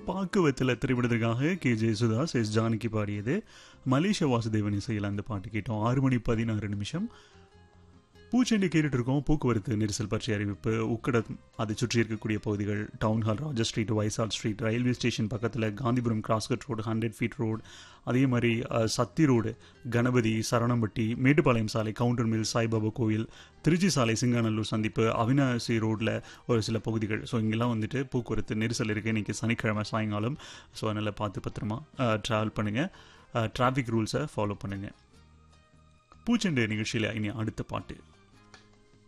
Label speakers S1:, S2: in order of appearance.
S1: பாக்குவத்தில் திரைப்படத்திற்காக K Yesudas S Janaki பாடியது மலேசிய வாசுதேவன் இசையில் அந்த பாட்டு கேட்டோம் ஆறு மணி பதினாறு நிமிஷம் பூச்செண்டு கேட்டுட்டு இருக்கோம் போக்குவரத்து நெரிசல் பற்றிய அறிவிப்பு உக்கடம் அதை சுற்றி இருக்கக்கூடிய பகுதிகள் town hall Raja street Vaisal street railway station பக்கத்தில் Gandhipuram cross cut road hundred feet road அதே மாதிரி அஹ், சத்தி ரோடு கணபதி சரணம்பட்டி மேட்டுப்பாளையம் சாலை கவுண்டர் மில் சாய்பாபா கோவில் திருச்சி சாலை சிங்காநல்லூர் சந்திப்பு அவினாசி ரோட்டில் ஒரு சில பகுதிகள் ஸோ இங்கெல்லாம் வந்துட்டு போக்குவரத்து நெரிசல் இருக்குது இன்றைக்கி சனிக்கிழமை சாயங்காலம் ஸோ அதனால் பார்த்து பத்திரமா ட்ராவல் பண்ணுங்கள் டிராஃபிக் ரூல்ஸை ஃபாலோ பண்ணுங்கள் பூச்செண்டு நிகழ்ச்சியில் இனி அடுத்த பாட்டு